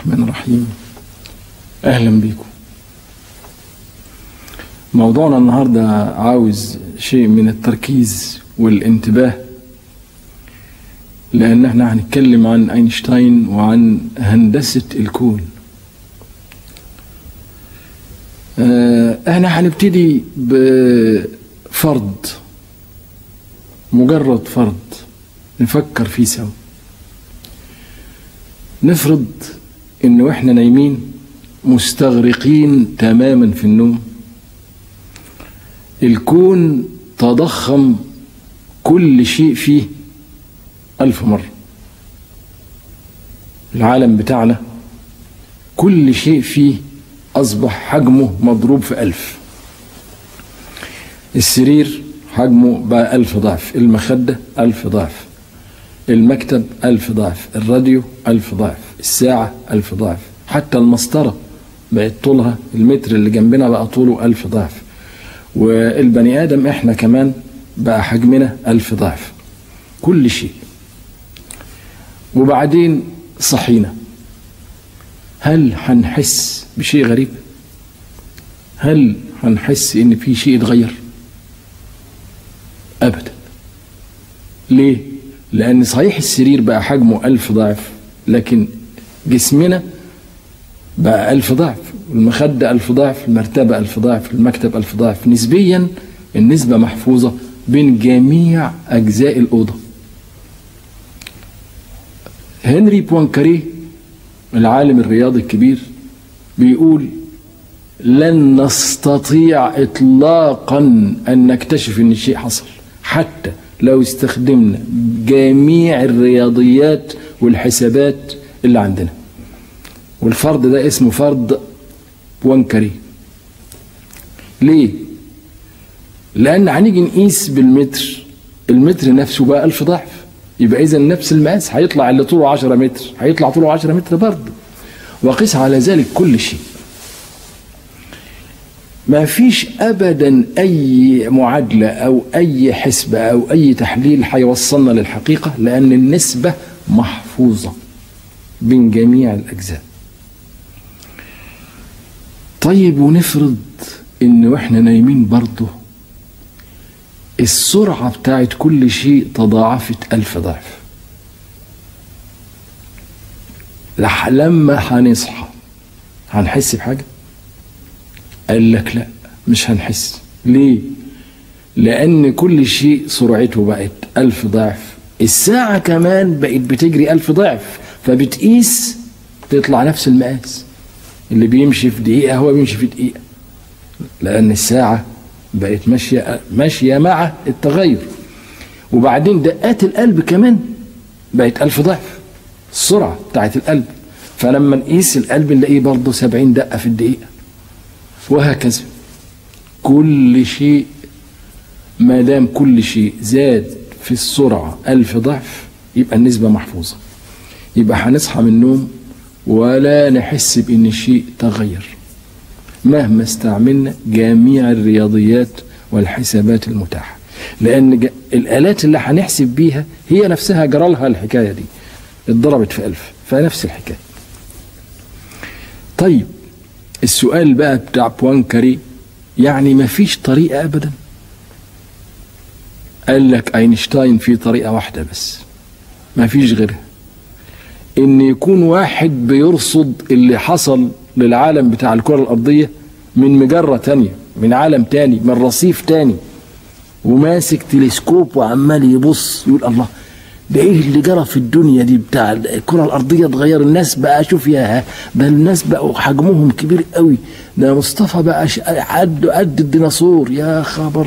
الرحمن الرحيم أهلا بكم موضوعنا النهاردة عاوز شيء من التركيز والانتباه لأن احنا هنتكلم عن أينشتاين وعن هندسة الكون آه، احنا هنبتدي بفرض مجرد فرض نفكر فيه سوا نفرض ان واحنا نايمين مستغرقين تماما في النوم الكون تضخم كل شيء فيه ألف مرة العالم بتاعنا كل شيء فيه أصبح حجمه مضروب في ألف السرير حجمه بقى ألف ضعف المخدة ألف ضعف المكتب ألف ضعف الراديو ألف ضعف الساعة ألف ضعف حتى المسطرة بقت طولها المتر اللي جنبنا بقى طوله ألف ضعف والبني آدم إحنا كمان بقى حجمنا ألف ضعف كل شيء وبعدين صحينا هل هنحس بشيء غريب هل هنحس ان في شيء اتغير ابدا ليه لان صحيح السرير بقى حجمه ألف ضعف لكن جسمنا بقى ألف ضعف المخدة ألف ضعف المرتبة ألف ضعف المكتب ألف ضعف نسبيا النسبة محفوظة بين جميع أجزاء الأوضة هنري بوانكاري العالم الرياضي الكبير بيقول لن نستطيع اطلاقا ان نكتشف ان الشيء حصل حتى لو استخدمنا جميع الرياضيات والحسابات اللي عندنا والفرض ده اسمه فرض بوانكاري ليه لان هنيجي نقيس بالمتر المتر نفسه بقى ألف ضعف يبقى اذا نفس المقاس هيطلع اللي طوله 10 متر هيطلع طوله 10 متر برضه وقس على ذلك كل شيء ما فيش ابدا اي معادله او اي حسبه او اي تحليل هيوصلنا للحقيقه لان النسبه محفوظه بين جميع الاجزاء طيب ونفرض ان واحنا نايمين برضه السرعة بتاعت كل شيء تضاعفت ألف ضعف لح لما هنصحى هنحس بحاجة قال لك لا مش هنحس ليه لأن كل شيء سرعته بقت ألف ضعف الساعة كمان بقت بتجري ألف ضعف فبتقيس تطلع نفس المقاس اللي بيمشي في دقيقة هو بيمشي في دقيقة لأن الساعة بقت ماشية ماشية مع التغير وبعدين دقات القلب كمان بقت ألف ضعف السرعة بتاعت القلب فلما نقيس القلب نلاقيه برضه سبعين دقة في الدقيقة وهكذا كل شيء ما دام كل شيء زاد في السرعة ألف ضعف يبقى النسبة محفوظة يبقى هنصحى من النوم ولا نحس بأن الشيء تغير مهما استعملنا جميع الرياضيات والحسابات المتاحة لأن الآلات اللي هنحسب بيها هي نفسها جرى لها الحكاية دي اتضربت في ألف فنفس الحكاية طيب السؤال بقى بتاع بوانكاري يعني ما فيش طريقة أبدا قال لك أينشتاين في طريقة واحدة بس ما فيش غيرها إن يكون واحد بيرصد اللي حصل للعالم بتاع الكرة الأرضية من مجرة تانية من عالم تاني من رصيف تاني وماسك تلسكوب وعمال يبص يقول الله ده ايه اللي جرى في الدنيا دي بتاع الكرة الأرضية اتغير الناس بقى شوف يا ده الناس بقوا حجمهم كبير قوي ده مصطفى بقى قد قد الديناصور يا خبر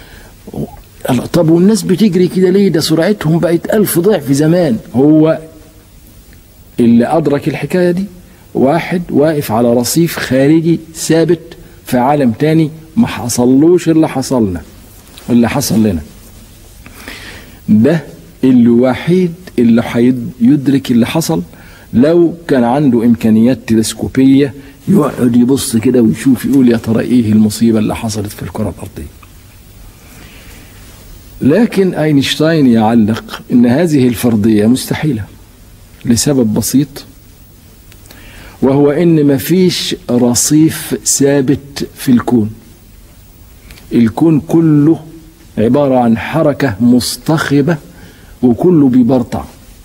طب والناس بتجري كده ليه ده سرعتهم بقت ألف ضعف زمان هو اللي أدرك الحكاية دي واحد واقف على رصيف خارجي ثابت في عالم تاني ما حصلوش اللي حصلنا اللي حصل لنا ده الوحيد اللي هيدرك اللي حصل لو كان عنده امكانيات تلسكوبيه يقعد يبص كده ويشوف يقول يا ترى ايه المصيبه اللي حصلت في الكره الارضيه لكن اينشتاين يعلق ان هذه الفرضيه مستحيله لسبب بسيط وهو ان مفيش رصيف ثابت في الكون الكون كله عبارة عن حركة مصطخبة وكله بيبرطع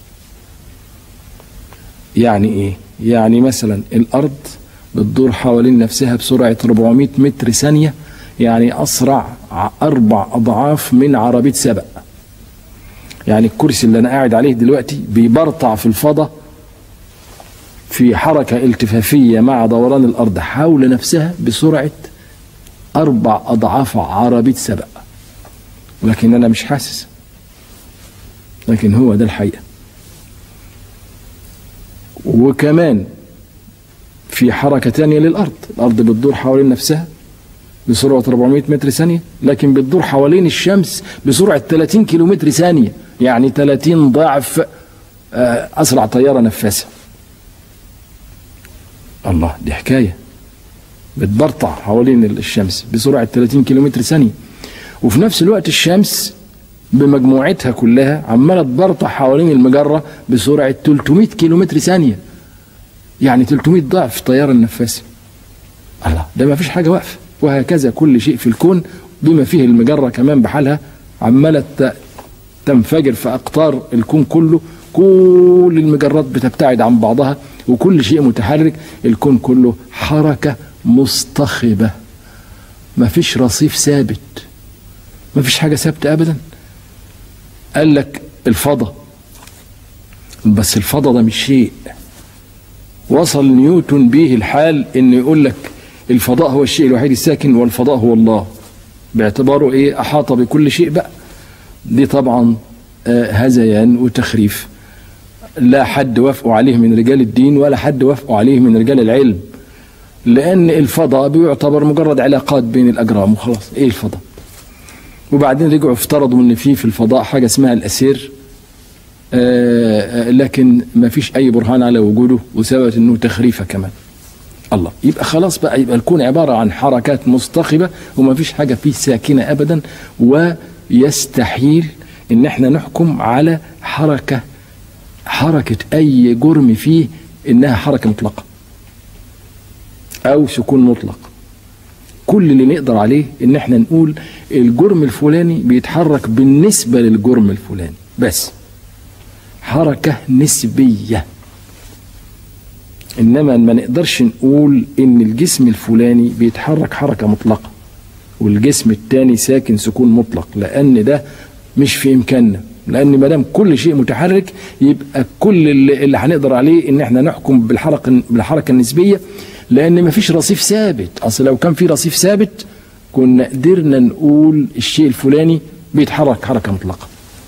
يعني ايه يعني مثلا الارض بتدور حوالين نفسها بسرعة 400 متر ثانية يعني اسرع اربع اضعاف من عربية سبق يعني الكرسي اللي انا قاعد عليه دلوقتي بيبرطع في الفضاء في حركة التفافية مع دوران الارض حول نفسها بسرعة اربع اضعاف عربية سبق ولكن انا مش حاسس لكن هو ده الحقيقة وكمان في حركة تانية للأرض الأرض بتدور حوالين نفسها بسرعة 400 متر ثانية لكن بتدور حوالين الشمس بسرعة 30 كيلو متر ثانية يعني 30 ضعف أسرع طيارة نفاثة الله دي حكاية بتبرطع حوالين الشمس بسرعة 30 كيلو متر ثانية وفي نفس الوقت الشمس بمجموعتها كلها عمالة تبرطع حوالين المجرة بسرعة 300 كيلو متر ثانية يعني 300 ضعف طيارة النفاثة الله ده ما فيش حاجة واقفة وهكذا كل شيء في الكون بما فيه المجرة كمان بحالها عمالة تنفجر في أقطار الكون كله كل المجرات بتبتعد عن بعضها وكل شيء متحرك الكون كله حركة مصطخبة ما فيش رصيف ثابت ما فيش حاجة ثابتة أبدا قال لك الفضاء بس الفضاء ده مش شيء وصل نيوتن به الحال انه يقول لك الفضاء هو الشيء الوحيد الساكن والفضاء هو الله باعتباره ايه احاط بكل شيء بقى دي طبعا آه هذيان وتخريف لا حد وافقوا عليه من رجال الدين ولا حد وافقوا عليه من رجال العلم لان الفضاء بيعتبر مجرد علاقات بين الاجرام وخلاص ايه الفضاء وبعدين رجعوا افترضوا ان في في الفضاء حاجه اسمها الاسير آه لكن ما فيش اي برهان على وجوده وثبت انه تخريفه كمان الله يبقى خلاص بقى يبقى الكون عباره عن حركات مصطخبه وما فيش حاجه فيه ساكنه ابدا ويستحيل ان احنا نحكم على حركه حركه اي جرم فيه انها حركه مطلقه او سكون مطلق كل اللي نقدر عليه ان احنا نقول الجرم الفلاني بيتحرك بالنسبه للجرم الفلاني بس حركه نسبيه انما ما نقدرش نقول ان الجسم الفلاني بيتحرك حركه مطلقه والجسم التاني ساكن سكون مطلق لان ده مش في امكاننا لان ما دام كل شيء متحرك يبقى كل اللي, اللي هنقدر عليه ان احنا نحكم بالحركه بالحركه النسبيه لان ما فيش رصيف ثابت اصل لو كان في رصيف ثابت كنا قدرنا نقول الشيء الفلاني بيتحرك حركه مطلقه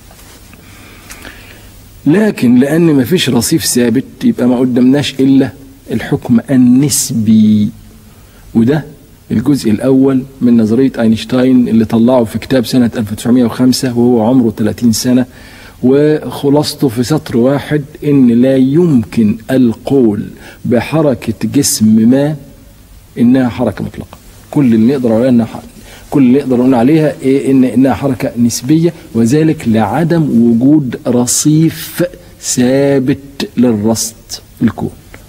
لكن لان ما فيش رصيف ثابت يبقى ما قدمناش الا الحكم النسبي وده الجزء الاول من نظريه اينشتاين اللي طلعه في كتاب سنه 1905 وهو عمره 30 سنه وخلاصته في سطر واحد ان لا يمكن القول بحركه جسم ما انها حركه مطلقه كل اللي نقدر عليها انها كل اللي نقدر نقول عليها إيه ان انها حركه نسبيه وذلك لعدم وجود رصيف ثابت للرصد في الكون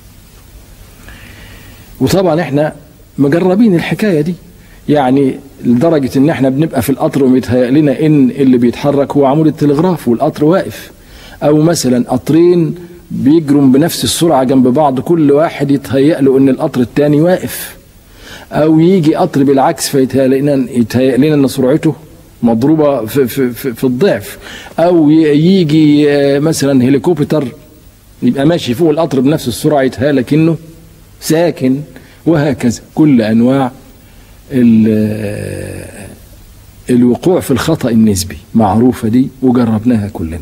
وطبعا احنا مجربين الحكايه دي يعني لدرجه ان احنا بنبقى في القطر ومتهيأ لنا ان اللي بيتحرك هو عمود التلغراف والقطر واقف او مثلا قطرين بيجروا بنفس السرعه جنب بعض كل واحد يتهيأ له ان القطر الثاني واقف او يجي قطر بالعكس فيتهيأ لنا يتهيأ لنا ان سرعته مضروبه في, في, في, في الضعف او يجي مثلا هليكوبتر يبقى ماشي فوق القطر بنفس السرعه يتهيأ لكنه ساكن وهكذا كل انواع الوقوع في الخطأ النسبي معروفة دي وجربناها كلنا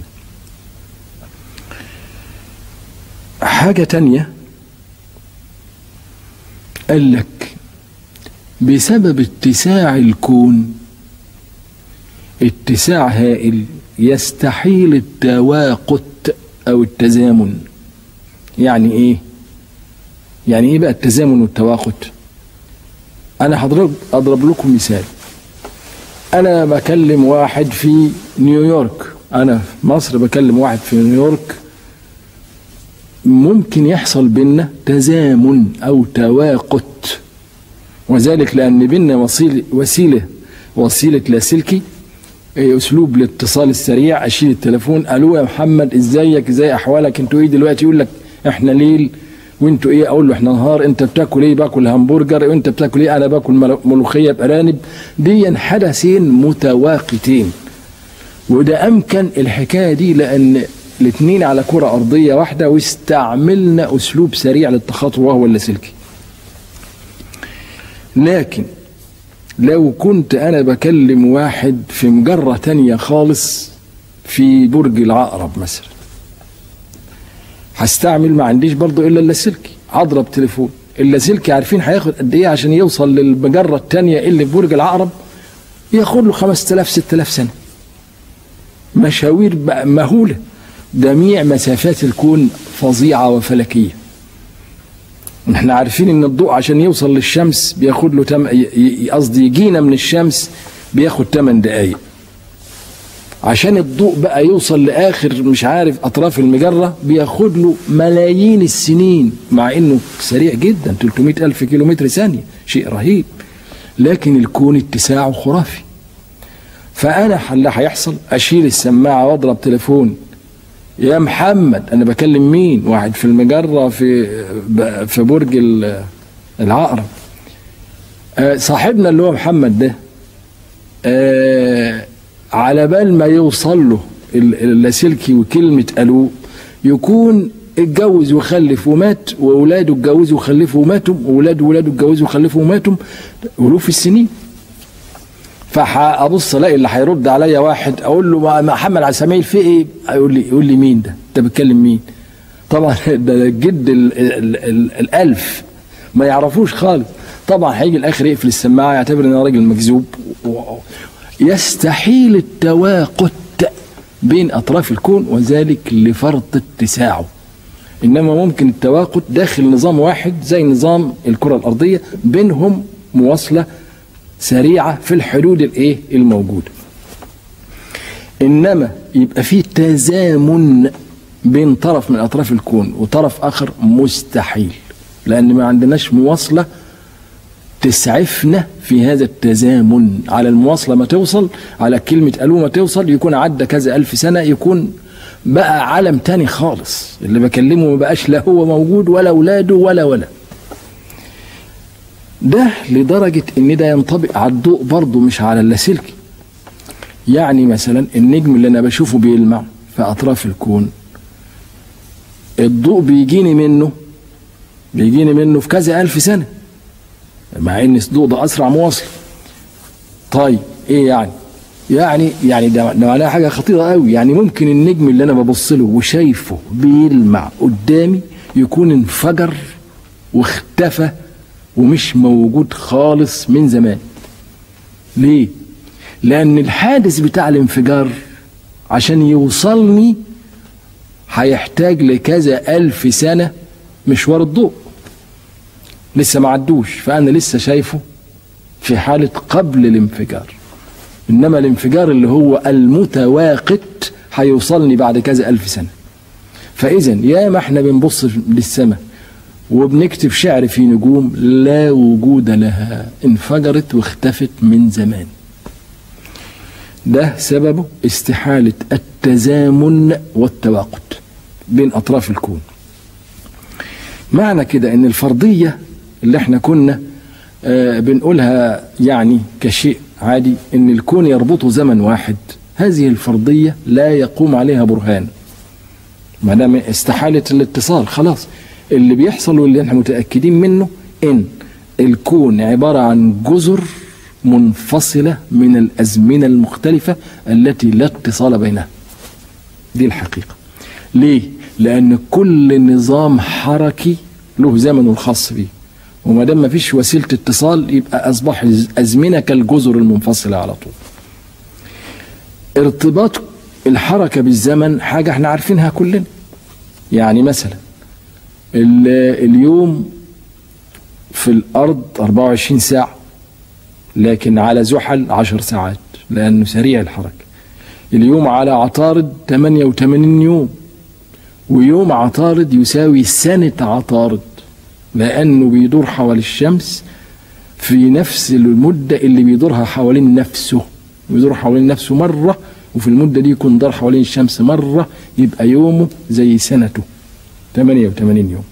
حاجة تانية قال لك بسبب اتساع الكون اتساع هائل يستحيل التواقت او التزامن يعني ايه يعني ايه بقى التزامن والتواقت انا هضرب اضرب لكم مثال انا بكلم واحد في نيويورك انا في مصر بكلم واحد في نيويورك ممكن يحصل بينا تزامن او تواقت وذلك لان بينا وسيله وسيله وسيله لاسلكي إيه، اسلوب الاتصال السريع اشيل التليفون الو يا محمد ازيك ازاي احوالك انتوا ايه دلوقتي يقول لك احنا ليل وانتوا ايه اقول له احنا نهار انت بتاكل ايه باكل همبرجر وانت بتاكل ايه انا باكل مل- ملوخيه بارانب دي حدثين متواقتين وده امكن الحكايه دي لان الاثنين على كره ارضيه واحده واستعملنا اسلوب سريع للتخاطب وهو اللاسلكي لكن لو كنت انا بكلم واحد في مجرة تانية خالص في برج العقرب مثلا هستعمل ما عنديش برضو الا اللاسلكي هضرب تليفون اللاسلكي عارفين هياخد قد ايه عشان يوصل للمجرة التانية اللي في برج العقرب ياخد له 5000 6000 سنة مشاوير بقى مهولة جميع مسافات الكون فظيعة وفلكية احنا عارفين ان الضوء عشان يوصل للشمس بياخد له تم... ي- ي- قصدي يجينا من الشمس بياخد 8 دقايق عشان الضوء بقى يوصل لاخر مش عارف اطراف المجره بياخد له ملايين السنين مع انه سريع جدا 300 الف كيلومتر ثانيه شيء رهيب لكن الكون اتساعه خرافي فانا اللي هيحصل اشيل السماعه واضرب تليفون يا محمد انا بكلم مين واحد في المجره في ب- في برج ال- العقرب آه، صاحبنا اللي هو محمد ده آه، على بال ما يوصل له ال- اللاسلكي وكلمه الو يكون اتجوز وخلف ومات واولاده اتجوزوا وخلفوا وماتوا واولاد ولاده اتجوزوا وخلفوا وماتوا الوف السنين فابص الاقي اللي هيرد عليا واحد اقول له ما- محمد عبد السميع في ايه؟ يقول لي يقول لي مين ده؟ انت بتكلم مين؟ طبعا ده جد ال ال ال الالف ما يعرفوش خالص طبعا هيجي الاخر يقفل السماعه يعتبر ان انا راجل مكذوب و- يستحيل التواقت بين اطراف الكون وذلك لفرط اتساعه انما ممكن التواقت داخل نظام واحد زي نظام الكره الارضيه بينهم مواصله سريعه في الحدود الايه الموجوده انما يبقى في تزامن بين طرف من اطراف الكون وطرف اخر مستحيل لان ما عندناش مواصله تسعفنا في هذا التزامن على المواصلة ما توصل على كلمة ألو ما توصل يكون عدى كذا ألف سنة يكون بقى عالم تاني خالص اللي بكلمه ما بقاش لا هو موجود ولا أولاده ولا ولا ده لدرجة إن ده ينطبق على الضوء برضه مش على اللاسلكي يعني مثلا النجم اللي أنا بشوفه بيلمع في أطراف الكون الضوء بيجيني منه بيجيني منه في كذا ألف سنة مع ان الضوء ده اسرع مواصل طيب ايه يعني يعني يعني ده ده معناها حاجه خطيره قوي يعني ممكن النجم اللي انا ببص له وشايفه بيلمع قدامي يكون انفجر واختفى ومش موجود خالص من زمان ليه لان الحادث بتاع الانفجار عشان يوصلني هيحتاج لكذا الف سنه مشوار الضوء لسه ما عدوش فانا لسه شايفه في حاله قبل الانفجار انما الانفجار اللي هو المتواقت هيوصلني بعد كذا الف سنه فاذا يا ما احنا بنبص للسماء وبنكتب شعر في نجوم لا وجود لها انفجرت واختفت من زمان ده سببه استحاله التزامن والتواقت بين اطراف الكون معنى كده ان الفرضيه اللي احنا كنا آه بنقولها يعني كشيء عادي ان الكون يربطه زمن واحد هذه الفرضيه لا يقوم عليها برهان ما دام استحاله الاتصال خلاص اللي بيحصل واللي احنا متاكدين منه ان الكون عباره عن جزر منفصله من الازمنه المختلفه التي لا اتصال بينها دي الحقيقه ليه لان كل نظام حركي له زمنه الخاص بيه وما دام ما فيش وسيله اتصال يبقى اصبح الازمنه كالجزر المنفصله على طول ارتباط الحركه بالزمن حاجه احنا عارفينها كلنا يعني مثلا اليوم في الارض 24 ساعه لكن على زحل 10 ساعات لانه سريع الحركه اليوم على عطارد 88 يوم ويوم عطارد يساوي سنة عطارد لأنه بيدور حول الشمس في نفس المدة اللي بيدورها حوالين نفسه بيدور حوالين نفسه مرة وفي المدة دي يكون دار حوالين الشمس مرة يبقى يومه زي سنته 88 يوم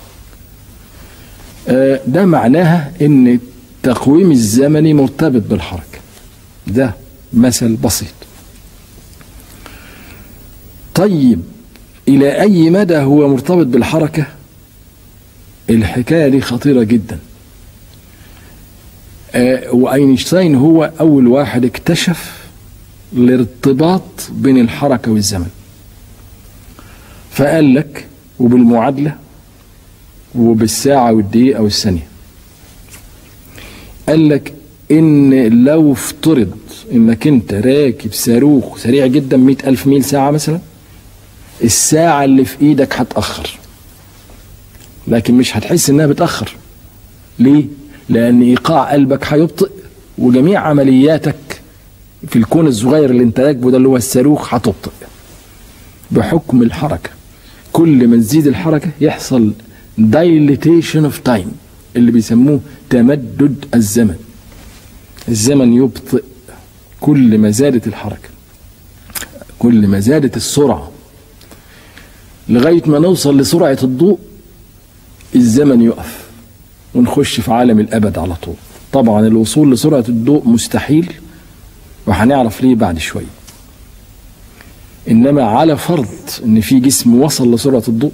آه، ده معناها ان التقويم الزمني مرتبط بالحركة ده مثل بسيط طيب إلى أي مدى هو مرتبط بالحركة الحكاية دي خطيرة جدا آه، وأينشتاين هو أول واحد اكتشف الارتباط بين الحركة والزمن فقال لك وبالمعادلة وبالساعة والدقيقة والثانية قال لك إن لو افترض إنك أنت راكب صاروخ سريع جدا مئة ألف ميل ساعة مثلا الساعة اللي في إيدك هتأخر لكن مش هتحس إنها بتأخر ليه؟ لأن إيقاع قلبك هيبطئ وجميع عملياتك في الكون الصغير اللي انت راكبه ده اللي هو الصاروخ هتبطئ بحكم الحركة كل ما تزيد الحركة يحصل dilatation of time اللي بيسموه تمدد الزمن الزمن يبطئ كل ما زادت الحركة كل ما زادت السرعة لغاية ما نوصل لسرعة الضوء الزمن يقف ونخش في عالم الأبد على طول طبعا الوصول لسرعة الضوء مستحيل وهنعرف ليه بعد شوية إنما على فرض إن في جسم وصل لسرعة الضوء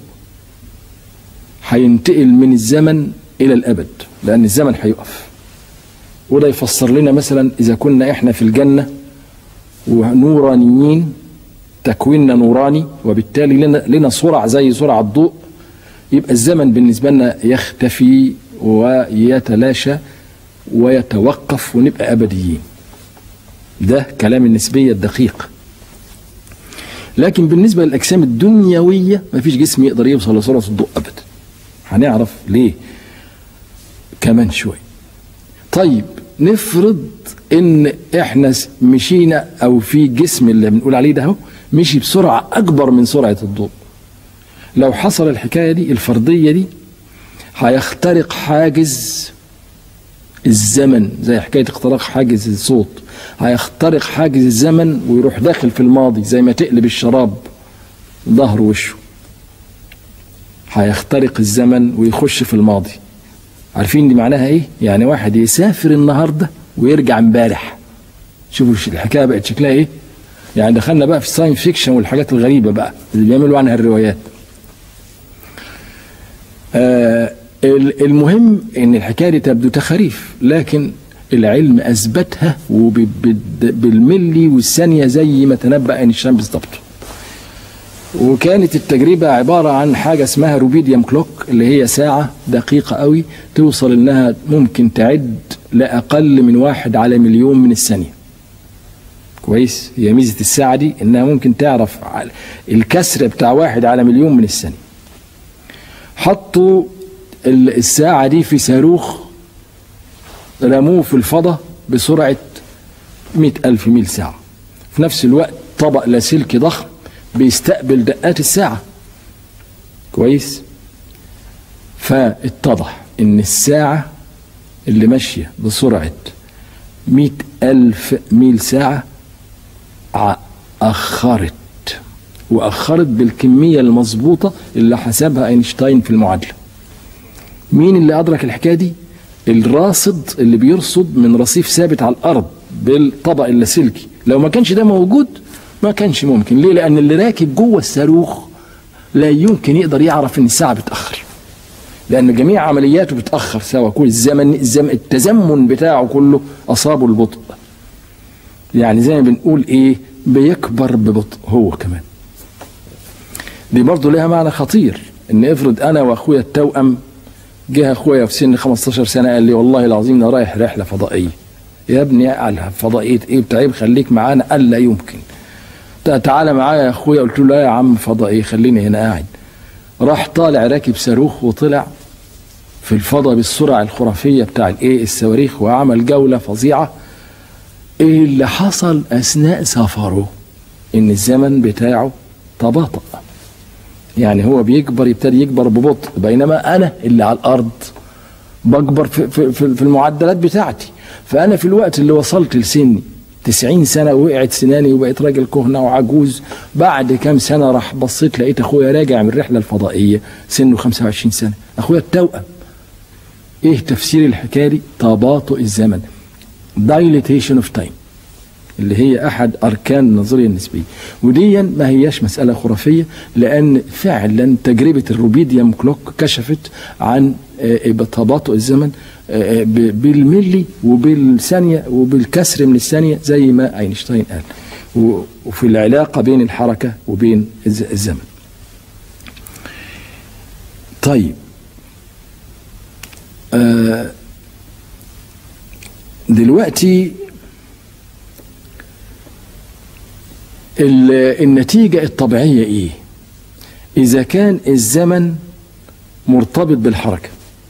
هينتقل من الزمن إلى الأبد لأن الزمن هيقف وده يفسر لنا مثلا إذا كنا إحنا في الجنة ونورانيين تكويننا نوراني وبالتالي لنا, لنا سرعة زي سرعة الضوء يبقى الزمن بالنسبة لنا يختفي ويتلاشى ويتوقف ونبقى أبديين ده كلام النسبية الدقيق لكن بالنسبة للأجسام الدنيوية مفيش جسم يقدر يوصل لسرعة الضوء أبدا هنعرف ليه كمان شوي طيب نفرض ان احنا مشينا او في جسم اللي بنقول عليه ده اهو مشي بسرعة اكبر من سرعة الضوء لو حصل الحكاية دي الفرضية دي هيخترق حاجز الزمن زي حكاية اختراق حاجز الصوت هيخترق حاجز الزمن ويروح داخل في الماضي زي ما تقلب الشراب ظهر وشه هيخترق الزمن ويخش في الماضي عارفين دي معناها ايه يعني واحد يسافر النهارده ويرجع امبارح شوفوا الحكايه بقت شكلها ايه يعني دخلنا بقى في الساين فيكشن والحاجات الغريبه بقى اللي بيعملوا عنها الروايات آه المهم ان الحكايه دي تبدو تخاريف لكن العلم اثبتها وبالملي والثانيه زي ما تنبأ اينشتاين بالظبط وكانت التجربة عبارة عن حاجة اسمها روبيديوم كلوك اللي هي ساعة دقيقة قوي توصل انها ممكن تعد لأقل من واحد على مليون من الثانية كويس هي ميزة الساعة دي انها ممكن تعرف الكسر بتاع واحد على مليون من الثانية حطوا الساعة دي في صاروخ رموه في الفضاء بسرعة مئة ألف ميل ساعة في نفس الوقت طبق لاسلكي ضخم بيستقبل دقات الساعة كويس فاتضح ان الساعة اللي ماشية بسرعة مئة ألف ميل ساعة أخرت وأخرت بالكمية المظبوطة اللي حسبها أينشتاين في المعادلة مين اللي أدرك الحكاية دي الراصد اللي بيرصد من رصيف ثابت على الأرض بالطبق اللاسلكي لو ما كانش ده موجود ما كانش ممكن ليه لان اللي راكب جوه الصاروخ لا يمكن يقدر يعرف ان الساعه بتاخر لان جميع عملياته بتاخر سوا كل الزمن الزمن التزمن بتاعه كله اصابه البطء يعني زي ما بنقول ايه بيكبر ببطء هو كمان دي برضه لها معنى خطير ان افرض انا واخويا التوأم جه اخويا في سن 15 سنه قال لي والله العظيم انا رايح رحله فضائيه يا ابني قالها فضائيه ايه بتعيب خليك معانا قال لا يمكن تعالى معايا يا اخويا قلت له لا يا عم فضائي خليني هنا قاعد راح طالع راكب صاروخ وطلع في الفضاء بالسرعة الخرافية بتاع الايه الصواريخ وعمل جولة فظيعة ايه اللي حصل اثناء سفره ان الزمن بتاعه تباطأ يعني هو بيكبر يبتدي يكبر ببطء بينما انا اللي على الارض بكبر في, في, في في المعدلات بتاعتي فانا في الوقت اللي وصلت لسني 90 سنة وقعت سناني وبقيت راجل كهنة وعجوز بعد كام سنة راح بصيت لقيت أخويا راجع من الرحلة الفضائية سنه 25 سنة أخويا التوأم إيه تفسير الحكاية دي تباطؤ الزمن dilatation of time اللي هي احد اركان النظريه النسبيه ودي ما هياش مساله خرافيه لان فعلا تجربه الروبيديوم كلوك كشفت عن آه، تباطؤ الزمن آه، ب- بالملي وبالثانيه وبالكسر من الثانيه زي ما اينشتاين قال و- وفي العلاقه بين الحركه وبين الز- الزمن طيب آه دلوقتي ال- النتيجة الطبيعية ايه اذا كان الزمن مرتبط بالحركة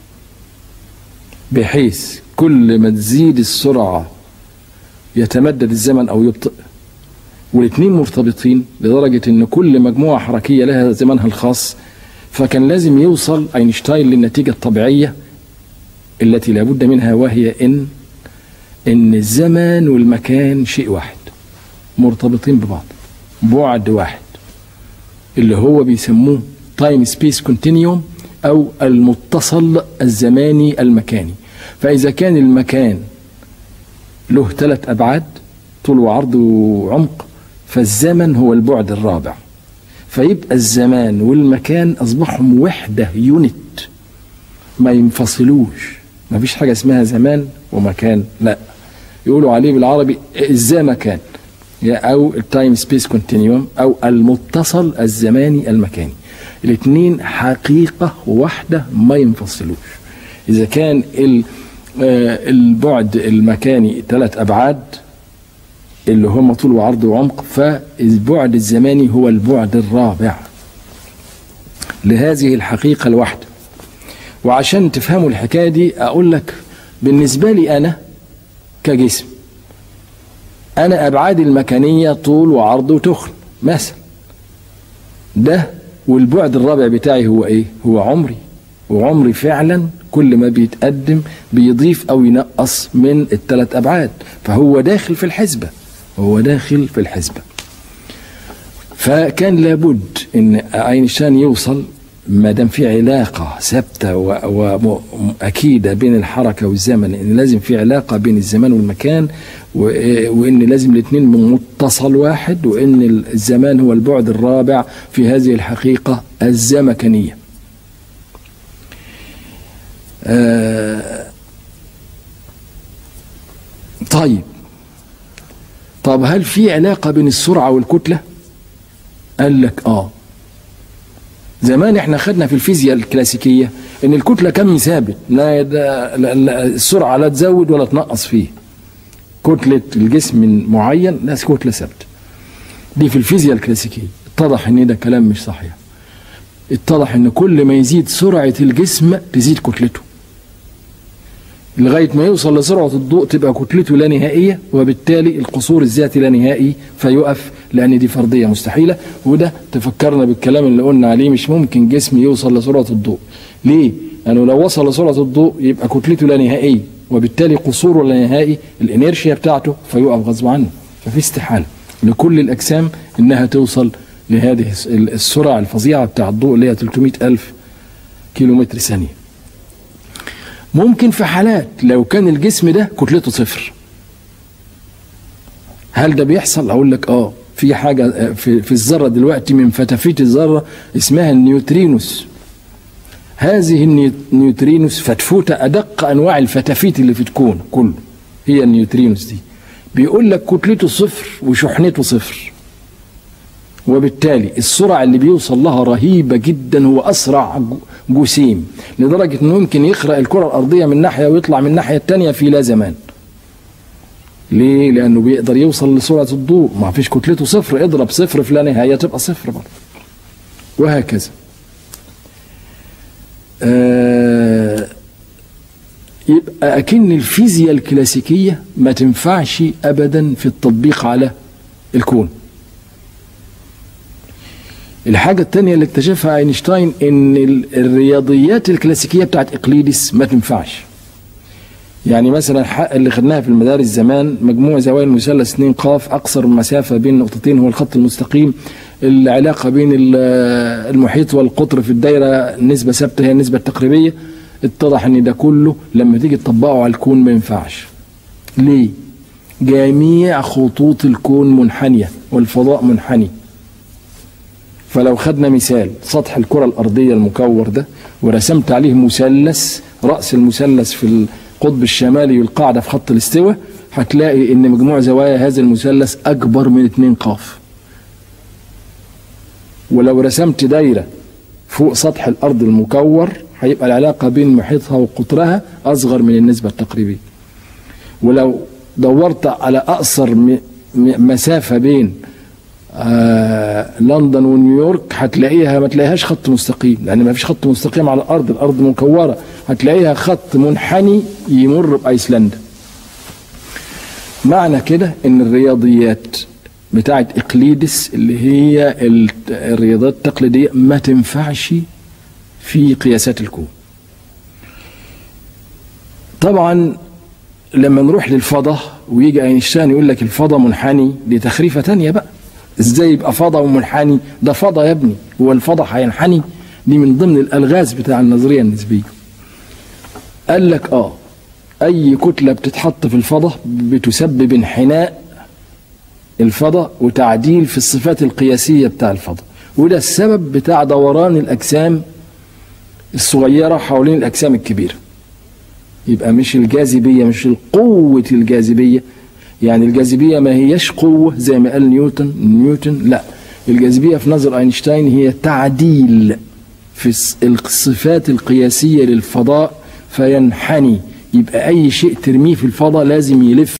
بحيث كل ما تزيد السرعة يتمدد الزمن او يبطئ والاثنين مرتبطين لدرجة ان كل مجموعة حركية لها زمنها الخاص فكان لازم يوصل اينشتاين للنتيجة الطبيعية التي لابد منها وهي ان ان الزمان والمكان شيء واحد مرتبطين ببعض بعد واحد اللي هو بيسموه تايم سبيس كونتينيوم او المتصل الزماني المكاني فاذا كان المكان له ثلاث ابعاد طول وعرض وعمق فالزمن هو البعد الرابع فيبقى الزمان والمكان اصبحهم وحده يونت ما ينفصلوش ما فيش حاجه اسمها زمان ومكان لا يقولوا عليه بالعربي الزمكان او التايم سبيس كونتينيوم او المتصل الزماني المكاني الاثنين حقيقه واحده ما ينفصلوش اذا كان ال- آه، البعد المكاني ثلاث ابعاد اللي هم طول وعرض وعمق فالبعد الزماني هو البعد الرابع لهذه الحقيقه الواحده وعشان تفهموا الحكايه دي اقول لك بالنسبه لي انا كجسم انا ابعادي المكانيه طول وعرض وتخن مثلا ده والبعد الرابع بتاعي هو ايه هو عمري وعمري فعلا كل ما بيتقدم بيضيف او ينقص من الثلاث ابعاد فهو داخل في الحسبه هو داخل في الحسبه فكان لابد ان اينشتاين يوصل ما دام في علاقه ثابته واكيده بين الحركه والزمن ان لازم في علاقه بين الزمان والمكان و- وان لازم الاثنين من متصل واحد وان الزمان هو البعد الرابع في هذه الحقيقه الزمكانيه. آه طيب طب هل في علاقه بين السرعه والكتله؟ قال لك اه زمان احنا خدنا في الفيزياء الكلاسيكيه ان الكتله كم ثابت لا, يد... لا, لا السرعه لا تزود ولا تنقص فيه كتله الجسم من معين لا كتله ثابته دي في الفيزياء الكلاسيكيه اتضح ان ده كلام مش صحيح اتضح ان كل ما يزيد سرعه الجسم تزيد كتلته لغايه ما يوصل لسرعه الضوء تبقى كتلته لا نهائيه وبالتالي القصور الذاتي لا نهائي فيقف لان دي فرضيه مستحيله وده تفكرنا بالكلام اللي قلنا عليه مش ممكن جسم يوصل لسرعه الضوء ليه؟ لانه لو وصل لسرعه الضوء يبقى كتلته لا نهائيه وبالتالي قصوره لا نهائي الانيرشيا بتاعته فيقف غصب عنه ففي استحاله لكل الاجسام انها توصل لهذه السرعه الفظيعه بتاع الضوء اللي هي 300 الف كيلومتر ثانيه ممكن في حالات لو كان الجسم ده كتلته صفر هل ده بيحصل اقول لك اه في حاجه في, في الذره دلوقتي من فتافيت الذره اسمها النيوترينوس هذه النيوترينوس فتفوته ادق انواع الفتافيت اللي في الكون كله هي النيوترينوس دي بيقول لك كتلته صفر وشحنته صفر وبالتالي السرعة اللي بيوصل لها رهيبة جدا هو أسرع جسيم لدرجة أنه يمكن يخرق الكرة الأرضية من ناحية ويطلع من الناحية التانية في لا زمان ليه؟ لأنه بيقدر يوصل لسرعة الضوء ما فيش كتلته صفر اضرب صفر في لا نهاية تبقى صفر برضه وهكذا آه يبقى أكن الفيزياء الكلاسيكية ما تنفعش أبدا في التطبيق على الكون الحاجة التانية اللي اكتشفها اينشتاين ان ال- الرياضيات الكلاسيكية بتاعت اقليدس ما تنفعش يعني مثلا الحق اللي خدناها في المدارس زمان مجموع زوايا المثلث 2 قاف اقصر مسافة بين نقطتين هو الخط المستقيم العلاقة بين ال- المحيط والقطر في الدايرة نسبة ثابتة هي النسبة التقريبية اتضح ان ده كله لما تيجي تطبقه على الكون ما ينفعش ليه جميع خطوط الكون منحنية والفضاء منحني فلو خدنا مثال سطح الكرة الأرضية المكور ده ورسمت عليه مثلث رأس المثلث في القطب الشمالي والقاعدة في خط الاستواء هتلاقي ان مجموع زوايا هذا المثلث أكبر من 2 قاف ولو رسمت دايرة فوق سطح الأرض المكور هيبقى العلاقة بين محيطها وقطرها أصغر من النسبة التقريبية ولو دورت على أقصر م- م- مسافة بين آه لندن ونيويورك هتلاقيها ما تلاقيهاش خط مستقيم لأن ما فيش خط مستقيم على الأرض الأرض مكورة هتلاقيها خط منحني يمر بأيسلندا معنى كده ان الرياضيات بتاعت اقليدس اللي هي ال- الرياضات التقليديه ما تنفعش في قياسات الكون طبعا لما نروح للفضاء ويجي اينشتاين يقول لك الفضاء منحني دي تخريفه تانية بقى ازاي يبقى فضاء ومنحني ده فضاء يا ابني هو الفضاء هينحني دي من ضمن الالغاز بتاع النظريه النسبيه قال لك اه اي كتله بتتحط في الفضاء بتسبب انحناء الفضاء وتعديل في الصفات القياسيه بتاع الفضاء وده السبب بتاع دوران الاجسام الصغيره حوالين الاجسام الكبيره يبقى مش الجاذبيه مش قوه الجاذبيه يعني الجاذبيه ما هيش قوه زي ما قال نيوتن نيوتن لا الجاذبيه في نظر اينشتاين هي تعديل في الص- الصفات القياسيه للفضاء فينحني يبقى اي شيء ترميه في الفضاء لازم يلف